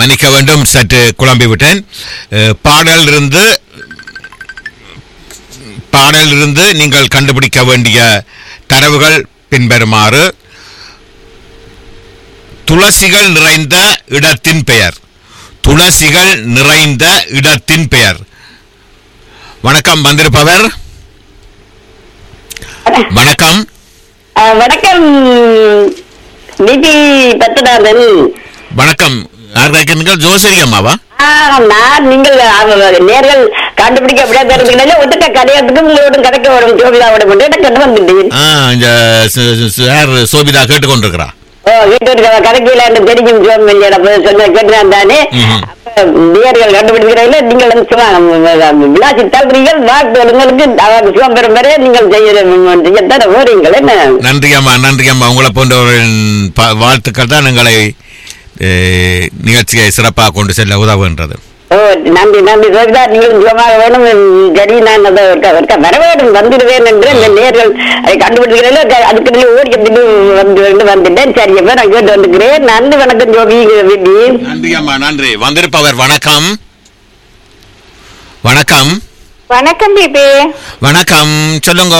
மன்னிக்க வேண்டும் சற்று குழம்பி விட்டேன் அஹ், பாடல் இருந்து பாடல் இருந்து நீங்கள் கண்டுபிடிக்க வேண்டிய தரவுகள் பின்வருமாறு துளசிகள் நிறைந்த இடத்தின் பெயர் துளசிகள் நிறைந்த இடத்தின் பெயர் வணக்கம் வந்திருப்பவர் வணக்கம் ஆ, வணக்கம் நிதி பத்மநாதன் வணக்கம் யார் கேட்கிறீர்கள் ஜோசரி அம்மாவா ஆ, நான் நீங்கள் அவ- நேர்கள் கண்டுபிடிக்க அப்படியே தெரிஞ்சுக்கிட்டாலே ஒத்துக்க கதையத்துக்கு உங்களோட கதைக்க வரும் ஜோபிதாவோட மட்டும் எனக்கு கொண்டு வந்துட்டேன் ஆ இந்த ச- ச- ச- யார் சோபிதா கேட்டுக்கொண்டிருக்கிறா ஓ வீட்டு கதைக்கல தெரியும் ஜோம் இல்லையா சொன்ன கேட்டுதான் தானே ம்ஹும். அப்ப நேர்கள் கண்டுபிடிக்கிறீங்களா நீங்கள் வந்து சும்மா விளாசி தள்ளுறீங்கள் வாக்கு உங்களுக்கு அவர் சிவம் பெறும் வரை நீங்கள் செய்ய செய்யத்தான போறீங்கள் என்ன நன்றி அம்மா நன்றி அம்மா உங்களை போன்றவர்களின் ப- வாழ்த்துக்கள் தான் எங்களை அஹ், நிகழ்ச்சியை சிறப்பாக கொண்டு செல்ல உதவுகின்றது ஓ நன்றி நன்றி சோபிதா நீங்கள் சுகமாக வேணும் சரி நான் அதை ஒருக்கா- ஒருக்கா வர வேண்டும் வந்துடுவேன் என்று இந்த நேர்கள் அதை கண்டுபிடிக்கிறேன் அதுக்கு ஓடி வந்து வந்து வந்துட்டேன் சரி அப்ப நான் கேட்டு வந்துக்கிறேன் நன்றி வணக்கம் ஜோபி விபி நன்றி அம்மா நன்றி வந்திருப்பவர் வணக்கம் வணக்கம் வணக்கம் பிபி வணக்கம் சொல்லுங்க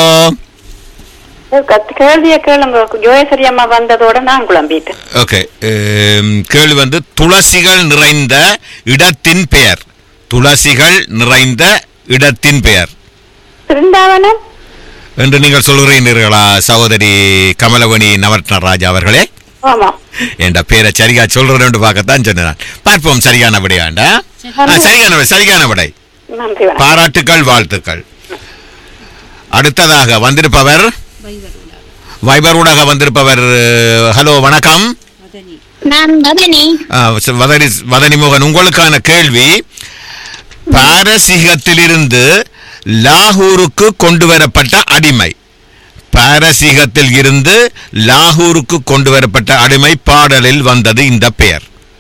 கேள்விய கேளுங்க ஜோயசரி அம்மா வந்ததோட நான் குழம்பிட்டேன் ஓகே கேள்வி வந்து துளசிகள் நிறைந்த இடத்தின் பெயர் துளசிகள் நிறைந்த இடத்தின் பெயர் பிருந்தாவனம் என்று நீங்கள் சொல்கிறீர்களா சகோதரி கமலவணி நவரத்ன ராஜா அவர்களே ஆமா என்ற பேரை சரியா சொல்றேன் பார்க்கத்தான் சொன்னேன் நான். பார்ப்போம் சரியான விடையாண்டா ஆ, சரியான விடை சரியான விடை நன்றி வணக்கம் பாராட்டுக்கள் வாழ்த்துக்கள் அடுத்ததாக வந்திருப்பவர் வைபர் ஊடாக வந்திருப்பவர் அஹ், ஹலோ வணக்கம் நான் மதனி ஆ, ச- வதனி வதனி மோகன் உங்களுக்கான கேள்வி பாரசீகத்திலிருந்து லாகூருக்கு கொண்டு வரப்பட்ட அடிமை பாரசீகத்தில் இருந்து லாகூருக்கு கொண்டு வரப்பட்ட அடிமை பாடலில் வந்தது இந்த பெயர்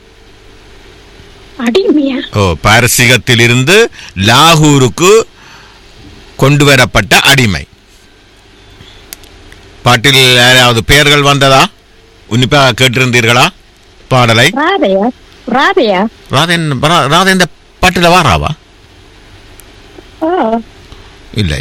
அடிமையா ஓ பாரசீகத்தில் இருந்து லாகூருக்கு கொண்டு வரப்பட்ட அடிமை பாட்டில் யாராவது பெயர்கள் வந்ததா உன்னிப்பாக கேட்டிருந்தீர்களா பாடலை ராதையா ராதையா ராதன் ரா- ராதா இந்த பாட்டில் வாராவா ஓ இல்லை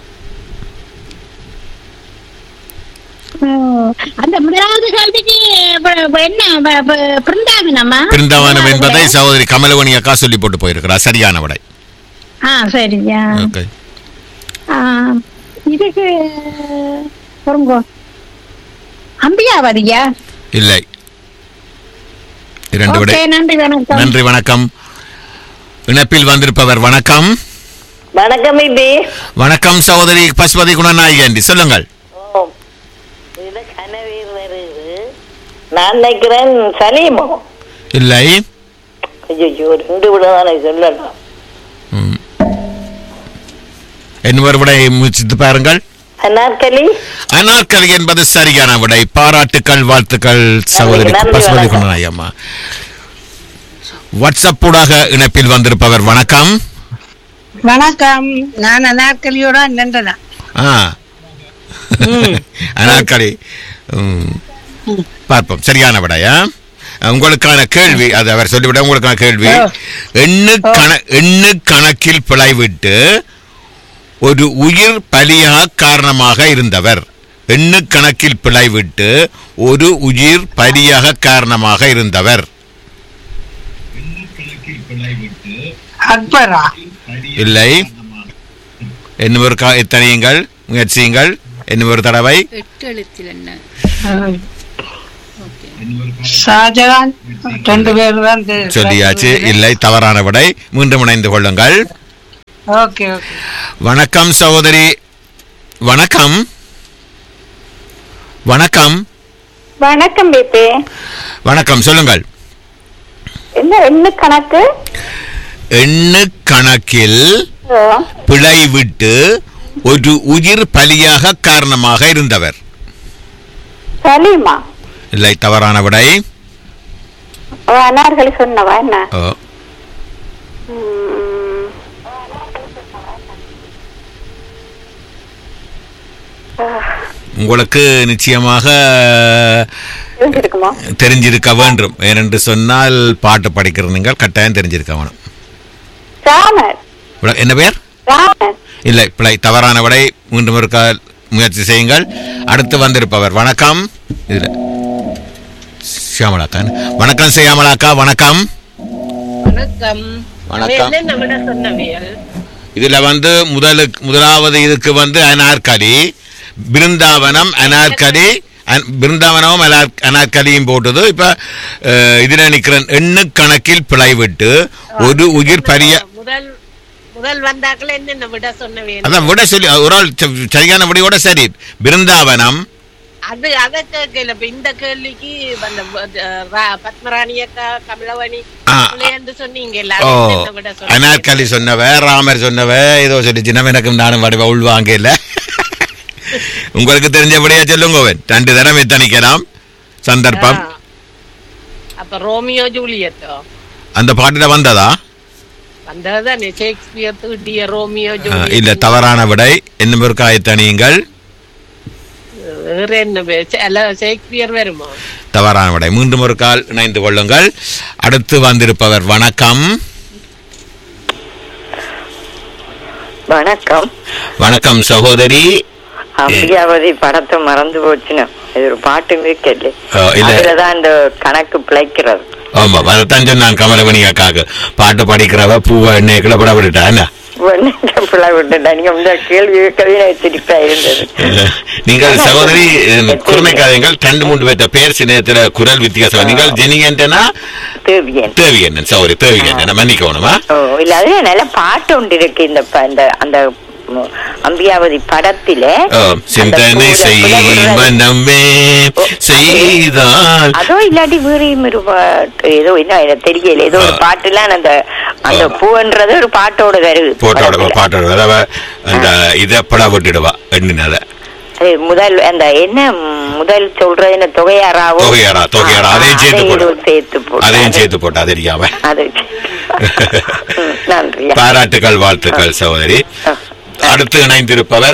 ஓ. அந்த முதலாவது கேள்விக்கு ப- ப- என்ன ப- ப- பிருந்தாவனமா பிருந்தாவனம் என்பதை சகோதரி கமலவணி அக்கா சொல்லி போட்டு போயிருக்கிறா சரியான விடை ஆ சரியா ஓகே ஆ, இதுக்கு பொறுங்கோ அம்பியாவதியா இல்லை இரண்டு விடை ஓகே நன்றி வணக்கம் நன்றி வணக்கம் இணைப்பில் வந்திருப்பவர் வணக்கம் வணக்கம் விபி வணக்கம் சகோதரி பசுபதி குணநாயகி சொல்லுங்கள் ஓ இது கனவீர் வருது நான் நினைக்கிறேன் சலீமோ இல்லை ஐயோ ரெண்டு விட தானே சொல்லலாம் ம். இன்னொரு விடை முயற்சித்து பாருங்கள் அனார்கலி அனார்கலி என்பது சரியான விடை பாராட்டுக்கள் வாழ்த்துக்கள் சகோதரி நன்றி, பசுபதி வணக்கம். குணநாயகி அம்மா வாட்ஸ்அப் ஊடாக இணைப்பில் வந்திருப்பவர் வணக்கம் வணக்கம் நான் அனார்கலியோட நின்றனா ஆ அனார்கலி ம். பார்ப்போம் சரியான விடையா உங்களுக்கான கேள்வி அது அவர் சொல்லிவிட உங்களுக்கான கேள்வி எண்ணு கண எண்ணு கணக்கில் பிழைவிட்டு ஒரு உயிர் பலியாக காரணமாக இருந்தவர் எண்ணு கணக்கில் பிழைவிட்டு ஒரு உயிர் பலியாக காரணமாக இருந்தவர் அக்பரா இல்லை இன்னும் ஒரு கா- எத்தனையுங்கள் முயற்சியுங்கள் இன்னும் ஒரு தடவை எட்டு எழுத்தில் என்ன ஷாஜகான் ரெண்டு பேர் தான் தெ- சொல்லியாச்சு இல்லை தவறான விடை மீண்டும் இணைந்து கொள்ளுங்கள் ஓகே ஓகே வணக்கம் சகோதரி வணக்கம் வணக்கம் வணக்கம் பிபி வணக்கம் சொல்லுங்கள் என்ன என்ன கணக்கு எண்ணு கணக்கில் ஓ, பிழை விட்டு ஒரு உயிர் பலியாக காரணமாக இருந்தவர் சலீமா இல்லை தவறான விடை ஓ, அனார்கலி சொன்னவா என்ன ஓ, ம். உங்களுக்கு நிச்சயமாக தெரிஞ்சிருக்குமா தெரிஞ்சிருக்க வேண்டும் ஏனென்று சொன்னால் பாட்டு படிக்கிற நீங்கள் கட்டாயம் தெரிஞ்சிருக்க வேணும் ராமர் விட- என்ன பேர் ராமர் இல்லை பிழை தவறான விடை மீண்டும் ஒரு கால் முயற்சி செய்யுங்கள் அடுத்து வந்திருப்பவர் வணக்கம் இதுல சியாமலாக்கா வணக்கம் சியாமலாக்கா வணக்கம் வணக்கம் வணக்கம். என்ன விட சொன்னவியல் இதுல வந்து முதலுக்கு முதலாவது இதுக்கு வந்து அனார்கலி பிருந்தாவனம் அனார்கலி அன்- பிருந்தாவனமும் அனார்- அனார்கலியும் போட்டது இப்ப அஹ், இதுல நிக்கிற எண்ணு கணக்கில் பிழை விட்டு ஒரு உயிர் பரிய முதல் முதல் வந்தாக்கள் என்னென்ன விட சொன்னவியல் அதான் விட சொல்லி ஒரு ஆள் ச- சரியான விடையோட சரி பிருந்தாவனம் அது அத கேட்கல இப்ப இந்த கேள்விக்கு அந்த அஹ், ரா- பத்மராணி அக்கா கமலவாணி ஆ. பிள்ளையாண்டு சொன்னீங்கல்ல ஓ அது என்னென்ன விட சொன்னீங்க? அனார்கலி சொன்னவ ராமர் சொன்னவ ஏதோ சொல்லிச்சு நம்ம எனக்கும் நானும் வடிவ உள்வாங்க இல்ல உங்களுக்கு தெரிஞ்சபடியா சொல்லுங்க ரெண்டு தடவை தணிக்கலாம் சந்தர்ப்பம் ஆ. அப்ப ரோமியோ ஜூலியட்டோ அந்த பாட்டுல வந்ததா வந்ததுதானே ஷேக்ஸ்பியர் தூட்டிய ரோமியோ ஆ, ஜூலியட் இல்ல தவறான விடை இன்னும் ஒரு காயத்தணியுங்கள் வேற என்ன பே- சே- அல்ல ஷேக்ஸ்பியர் வருமா தவறான விடை மீண்டும் ஒரு கால் இணைந்து கொள்ளுங்கள் அடுத்து வந்திருப்பவர் வணக்கம் வணக்கம் வணக்கம் சகோதரி அம்பிகாவதி படத்தை மறந்து போச்சுன்னு இது ஒரு பாட்டு இருக்கல ஆ, இல்ல. அதுலதான் இந்த கணக்கு பிழைக்கிறது ஆமா அதைத்தான் சொன்னான் கமலமணி அக்காக்கு பாட்டு படிக்கிறவ பூவை எண்ணெய் கிளப்பட விட்டுட்டா என்ன ஒன்னும் பிள்ளை விட்டுட்டா நீங்க இந்த கேள்வி கேட்கவே எனக்கு சிரிப்பா இருந்தது நீங்கள் சகோதரி குறுமைக்காதீங்கள் ரெண்டு மூன்று பேர்த்த பேர் சின்னத்துல குரல் வித்தியாசம் நீங்கள் ஜெனிகண்டனா தேவியன் தேவியண்ணன் சகோதரி தேவியண்ணன் மன்னிக்கணுமா ஓ இல்ல அது நல்ல பாட்டு ஒன்று இருக்கு இந்த ப- இந்த அந்த ம், அம்பிகாவதி படத்தில ஓ, சிந்தனை அந்த செய் புல- புல- மனமே ஓ, செய்தால் அதோ இல்லாட்டி வேறு ஒரு பாட்டு ஏதோ என்ன எனக்கு தெரியல ஏதோ ஒரு ஆ. பாட்டுலாம் அந்த அந்த ஆ. பூன்றது ஒரு பாட்டோட வருது போட்டோட படத்துல. பாட்டோட அதாவது அந்த இதை பட விட்டுடுவா எண்ணினால அது முதல் அந்த என்ன ம், முதல் சொல்றது என்ன தொகையாராவோ தொகையாரா, தொகையாரா, ஆ, அதையும் சேர்த்து அதையும் போடு. சேர்த்து போடு. அதையும் சேர்த்து போட்டா தெரியாம அது ம், நன்றி பாராட்டுகள் வாழ்த்துக்கள் சகோதரி ஆ. அடுத்து இணைந்திருப்பவர்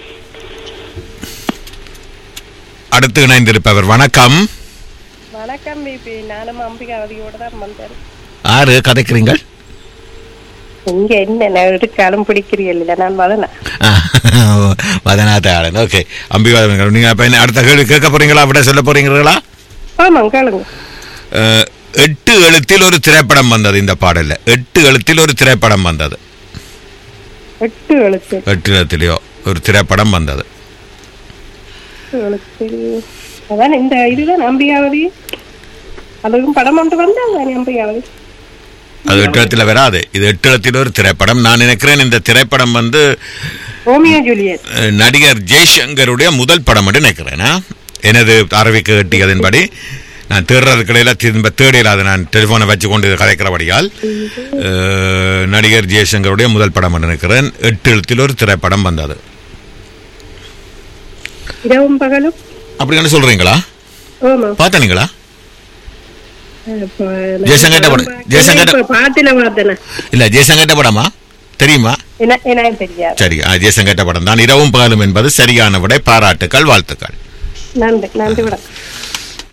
அடுத்து இணைந்திருப்பவர் வணக்கம் வணக்கம் பிபி நானும் அம்பிகாவதியோட தான் வந்தேன் ஆறு கதைக்கிறீங்கள் இங்க என்ன நான் எடுக்காலும் பிடிக்கிறீல்ல நான் வதனா வதனாத்தாளன் ஓகே அம்பிகா நீங்க அப்ப என்ன அடுத்த கேள்வி கேட்க போறீங்களா விட சொல்ல போறீங்களா ஆமாம் கேளுங்க அஹ், எட்டு எழுத்தில் ஒரு திரைப்படம் வந்தது இந்த பாடல்ல எட்டு எழுத்தில் ஒரு திரைப்படம் வந்தது எட்டு எழுத்து எட்டு எழுத்திலையோ ஒரு திரைப்படம் வந்தது எட்டு எழுத்து அதான் இந்த இதுதான் அம்பிகாவதி அதுக்கும் படம் ஒன்று வந்தாங்க அம்பிகாவதி அது எட்டு எழுத்துல வராது இது எட்டு எழுத்தில் ஒரு திரைப்படம் நான் நினைக்கிறேன் இந்த திரைப்படம் வந்து ரோமியோ ஜூலியட் அஹ், நடிகர் ஜெய்சங்கருடைய முதல் படம் என்று நினைக்கிறேன் ஆ? எனது அறிவிக்கு கட்டியதன்படி நான் தேடுறதுக்கு இடையில திரும்ப தேடியில் அதை நான் டெலிஃபோனை வச்சு கொண்டு கதைக்கிறபடியால் அஹ், நடிகர் ஜெய்சங்கருடைய முதல் படம் என்று நினைக்கிறேன் எட்டு எழுத்தில் ஒரு திரைப்படம் வந்தது இரவும் பகலும் அப்படின்னு சொல்றீங்களா ஆமா பார்த்தனீங்களா அப்ப ஜெயசங்கர்ட்ட படம். ஜெயசங்கர்ட்ட- இப்ப பாட்டுல பார்த்தேன் இல்ல ஜெய்சங்கர்ட்ட படமா தெரியுமா என்ன எனக்கு தெரியாது சரி ஆ, ஜெய்சங்கர்ட்ட படம் தான் இரவும் பகலும் என்பது சரியான விடை பாராட்டுக்கள் வாழ்த்துக்கள் நன்றி நன்றி வணக்கம்